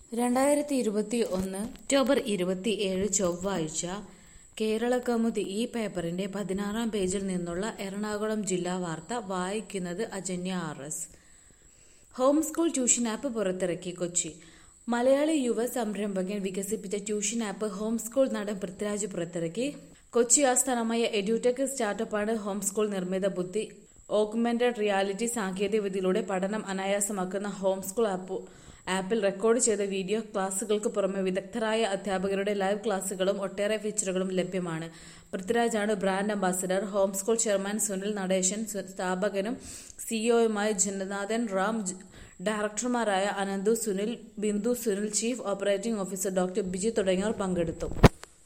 രണ്ടായിരത്തി ഇരുപത്തി ഒന്ന് ഒക്ടോബർ ഇരുപത്തി ഏഴ് ചൊവ്വാഴ്ച കേരള കൗമുദി ഈ പേപ്പറിന്റെ പതിനാറാം പേജിൽ നിന്നുള്ള എറണാകുളം ജില്ലാ വാർത്ത വായിക്കുന്നത് Ajanya R S home school tuition app പുറത്തിറക്കി കൊച്ചി മലയാളി യുവ സംരംഭകൻ വികസിപ്പിച്ച ട്യൂഷൻ ആപ്പ് ഹോം സ്കൂൾ നടൻ പൃഥ്വിരാജ് പുറത്തിറക്കി കൊച്ചി ആസ്ഥാനമായ എഡ്യൂടെക് സ്റ്റാർട്ടപ്പാണ് ഹോം സ്കൂൾ നിർമ്മിത ബുദ്ധി ഓഗ്മെന്റഡ് റിയാലിറ്റി സാങ്കേതികവിദ്യയിലൂടെ പഠനം അനായാസമാക്കുന്ന ഹോം സ്കൂൾ ആപ്പ് ആപ്പിൽ റെക്കോർഡ് ചെയ്ത വീഡിയോ ക്ലാസുകൾക്ക് പുറമെ വിദഗ്ധരായ അധ്യാപകരുടെ ലൈവ് ക്ലാസുകളും ഒട്ടേറെ ഫീച്ചറുകളും ലഭ്യമാണ് പൃഥ്വിരാജാണ് brand ambassador home school chairman Sunil Natesan സ്ഥാപകനും സിഇഒയുമായ ജനനാഥൻ റാം ഡയറക്ടർമാരായ Ananthu Sunil Bindu Sunil chief operating officer doctor Biji തുടങ്ങിയവർ പങ്കെടുത്തു